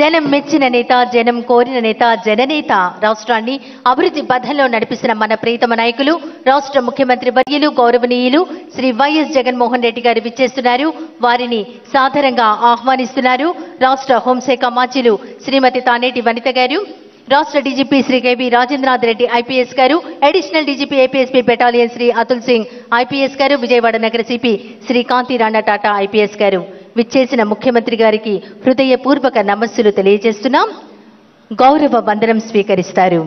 జనం మెచ్చిన నేత జనం కోరిన నేత జననేత రాష్ట్రాన్ని అభివృద్ధి పథంలో నడిపిస్తున్న మన ప్రీతమ నాయకులు రాష్ట్ర ముఖ్యమంత్రి వర్యులు గౌరవనీయులు శ్రీ వైఎస్ జగన్మోహన్ రెడ్డి గారు విచ్చేస్తున్నారు వారిని సాదరంగా ఆహ్వానిస్తున్నారు రాష్ట్ర హోంశాఖ మాజీలు శ్రీమతి తానేటి వనిత గారు రాష్ట్ర DGP Shri KB Rajendranath Reddy IPS గారు additional DGP APSP battalion Shri Atul Singh IPS గారు విజయవాడ నగర సిపి శ్రీ కాంతి రాణా టాటా ఐపీఎస్ గారు విచ్చేసిన ముఖ్యమంత్రి గారికి హృదయపూర్వక నమస్సులు తెలియజేస్తున్నాం గౌరవ వందనం స్వీకరిస్తారు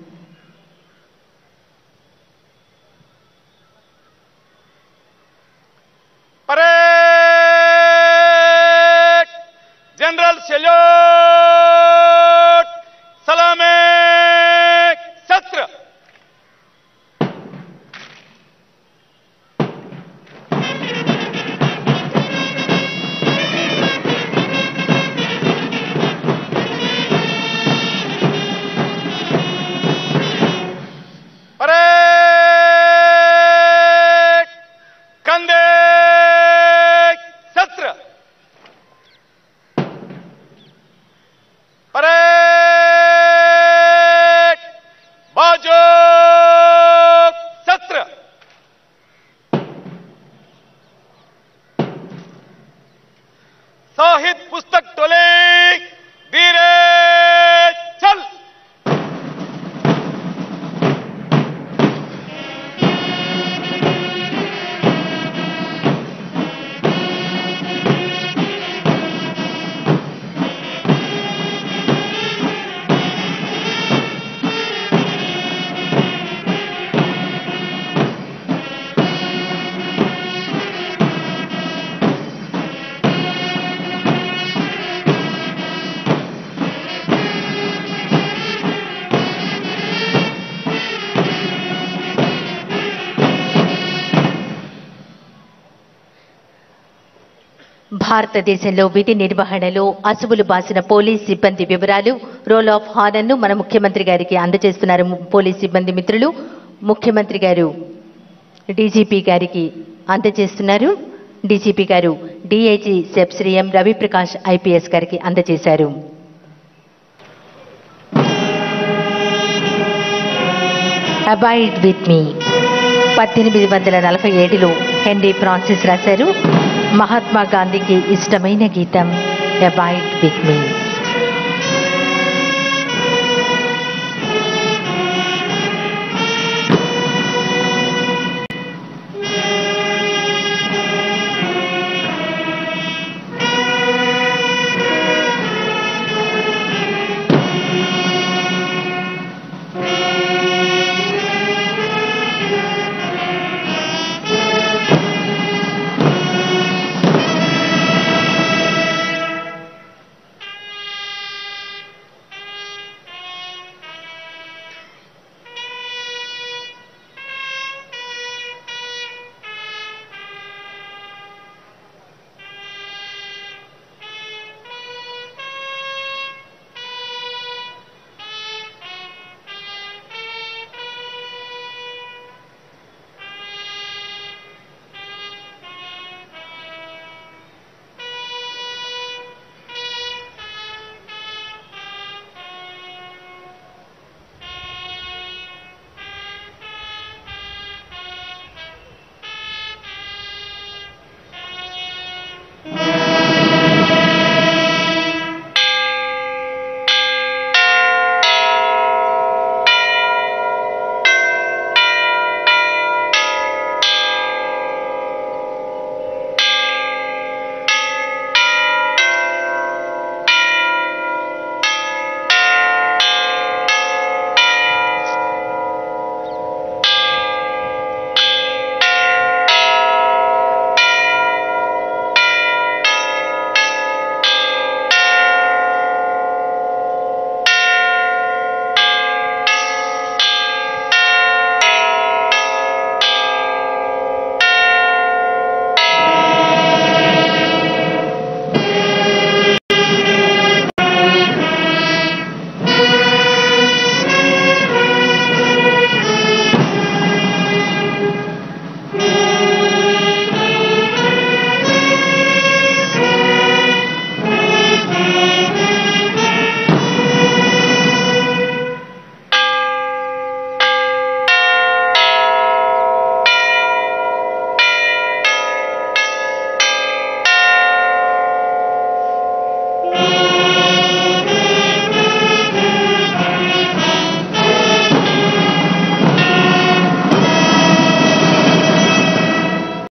परेड जनरल सैल्यूट सलामे सत्र परेड कंधे सत्र परेड बाजू सत्र साहित्य पुस्तक टोले धीरे चल భారతదేశంలో విధి నిర్వహణలో అసువులు బాసిన పోలీస్ సిబ్బంది వివరాలు రోల్ ఆఫ్ హానర్ ను మన ముఖ్యమంత్రి గారికి అందజేస్తున్నారు ము- పోలీస్ సిబ్బంది మిత్రులు ముఖ్యమంత్రి గారు డీజీపీ గారికి అందజేస్తున్నారు డీజీపీ గారు DIG SEB Shri M Raviprakash IPS గారికి అందజేశారు అబాయిడ్ విత్ మీ పద్దెనిమిది వందల నలభై ఏడులో హెన్రీ ఫ్రాన్సిస్ రాశారు మహాత్మా గాంధీకి ఇష్టమైన గీతం అబాయిడ్ విత్ మీ